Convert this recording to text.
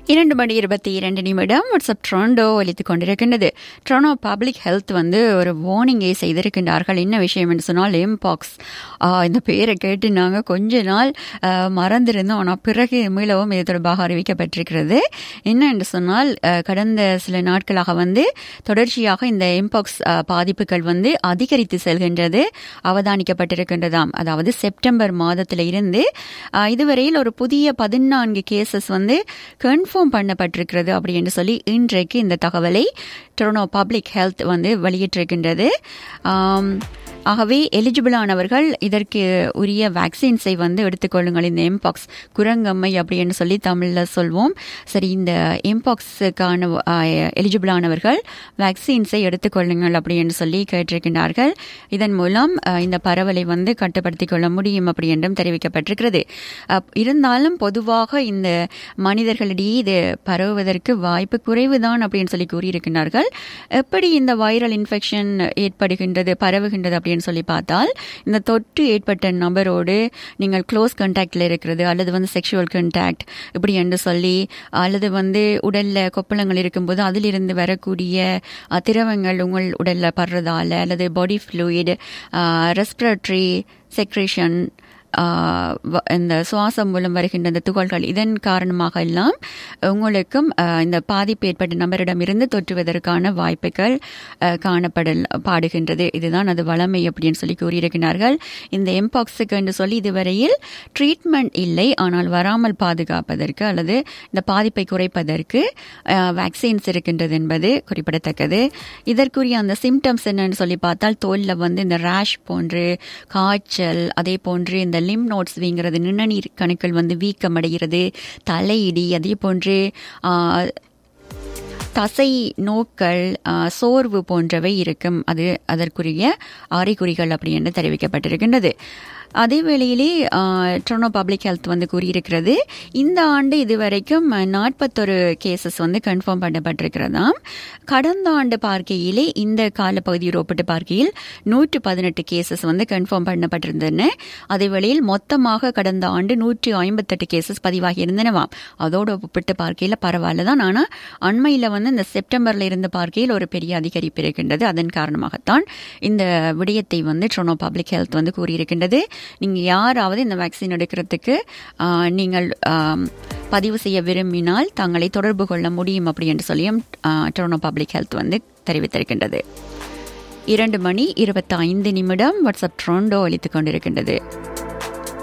இரண்டு மணி இருபத்தி இரண்டு நிமிடம் வாட்ஸ்அப் ட்ரோண்டோ ஒலித்துக் கொண்டிருக்கின்றது ட்ரோனோ பப்ளிக் ஹெல்த் வந்து ஒரு வார்னிங்கை செய்திருக்கின்றார்கள் என்ன விஷயம் என்று சொன்னால் எம்பாக்ஸ் இந்த பேரை கேட்டு நாங்கள் கொஞ்ச நாள் ஆ, மறந்திருந்தோம் ஆனால் பிறகு மீளவும் இது தொடர்பாக அறிவிக்கப்பட்டிருக்கிறது என்ன என்று சொன்னால் ஆ, கடந்த சில நாட்களாக வந்து தொடர்ச்சியாக இந்த எம்பாக்ஸ் பாதிப்புகள் வந்து அதிகரித்து செல்கின்றது அவதானிக்கப்பட்டிருக்கின்றதாம் அதாவது செப்டம்பர் மாதத்தில் இருந்து ஆ, இதுவரையில் ஒரு புதிய பதினான்கு கேசஸ் வந்து கன்ஃபார்ம் பண்ணப்பட்டிருக்கிறது அப்படி என்று சொல்லி இன்றைக்கு இந்த தகவலை டொரனோ பப்ளிக் ஹெல்த் வந்து வெளியிட்டிருக்கின்றது ஆம், ஆகவே எலிஜிபிளானவர்கள் இதற்கு உரிய வேக்சின்ஸை வந்து எடுத்துக்கொள்ளுங்கள் இந்த எம்பாக்ஸ் குரங்கம்மை அப்படின்னு சொல்லி தமிழில் சொல்வோம் சரி இந்த எம்பாக்ஸுக்கான எலிஜிபிளானவர்கள் வேக்சின்ஸை எடுத்துக்கொள்ளுங்கள் அப்படின்னு சொல்லி கேட்டிருக்கின்றார்கள் இதன் மூலம் அஹ், இந்த பரவலை வந்து கட்டுப்படுத்திக் கொள்ள முடியும் அப்படி என்றும் தெரிவிக்கப்பட்டிருக்கிறது அப்- இருந்தாலும் பொதுவாக இந்த மனிதர்களிடையே இது பரவுவதற்கு வாய்ப்பு குறைவுதான் அப்படின்னு சொல்லி கூறியிருக்கிறார்கள் எப்படி இந்த வைரல் இன்ஃபெக்ஷன் ஏற்படுகின்றது பரவுகின்றது அப்படின்னு சொல்லி பார்த்தால் இந்த தொற்று ஏற்பட்ட நபரோடு நீங்கள் க்ளோஸ் கண்டாக்டில் இருக்கிறது அல்லது வந்து செக்ஷுவல் கண்டாக்ட் இப்படி என்று சொல்லி அல்லது வந்து உடல்ல கொப்பளங்கள் இருக்கும்போது அதிலிருந்து வரக்கூடிய அஹ், திரவங்கள் உங்கள் உடல்ல படுறதால அல்லது body fluid respiratory secretion ah வ- இந்த சுவாசம் மூலம் வருகின்ற இந்த துகள்கள் இதன் காரணமாக எல்லாம் உங்களுக்கும் ஆஹ், இந்த பாதிப்பு ஏற்பட்ட நபரிடமிருந்து தொற்றுவதற்கான வாய்ப்புகள் ஆஹ், காணப்படல் பாடுகின்றது இதுதான் அது வளமை அப்படின்னு சொல்லி கூறியிருக்கிறார்கள் இந்த எம்பாக்ஸுக்கு என்று சொல்லி இதுவரையில் ட்ரீட்மெண்ட் இல்லை ஆனால் வராமல் பாதுகாப்பதற்கு அல்லது இந்த பாதிப்பை குறைப்பதற்கு வேக்சின்ஸ் இருக்கின்றது என்பது குறிப்பிடத்தக்கது இதற்குரிய அந்த சிம்டம்ஸ் என்னன்னு சொல்லி பார்த்தால் தோலில் வந்து இந்த ரேஷ் போன்று காய்ச்சல் அதே போன்று இந்த லிம் நோட்ஸ் வீங்கிறது நிணநீர் கணுக்கள் வந்து வீக்கமடைகிறது தலையிடி அதே போன்று ஆ, தசை நோக்கள் ஆ, சோர்வு போன்றவை இருக்கும் அது அதற்குரிய அறிகுறிகள் அப்படி என்று தெரிவிக்கப்பட்டிருக்கின்றது அதே வேளையிலே ட்ரோனோ பப்ளிக் ஹெல்த் வந்து கூறியிருக்கிறது இந்த ஆண்டு இதுவரைக்கும் நாற்பத்தொரு கேசஸ் வந்து கன்ஃபார்ம் பண்ணப்பட்டிருக்கிறதாம் கடந்த ஆண்டு பார்க்கையிலே இந்த காலப்பகுதியோடு ஒப்பிட்டு பார்க்கையில் நூற்று பதினெட்டு கேசஸ் வந்து கன்ஃபார்ம் பண்ணப்பட்டிருந்தன அதே வேளையில் மொத்தமாக கடந்த ஆண்டு நூற்றி ஐம்பத்தெட்டு கேசஸ் பதிவாகி இருந்தனவாம் அதோடு ஒப்பிட்டு பார்க்கையில் பரவாயில்ல தான் ஆனால் அண்மையில் வந்து இந்த செப்டம்பர்ல இருந்து பார்க்கையில் ஒரு பெரிய அதிகரிப்பு இருக்கின்றது அதன் காரணமாகத்தான் இந்த விடயத்தை வந்து ட்ரோனோ பப்ளிக் ஹெல்த் வந்து கூறியிருக்கின்றது நீங்கள் யாராவது இந்த வேக்சின் எடுக்கிறதுக்கு ஆஹ், நீங்கள் ஆம், பதிவு செய்ய விரும்பினால் தங்களை தொடர்பு கொள்ள முடியும் அப்படி என்று சொல்லியும் ஆஹ், ட்ரோனோ பப்ளிக் ஹெல்த் வந்து தெரிவித்திருக்கின்றது இரண்டு மணி இருபத்தி ஐந்து நிமிடம் வாட்ஸ்அப் ட்ரோண்டோ அளித்துக் கொண்டிருக்கின்றது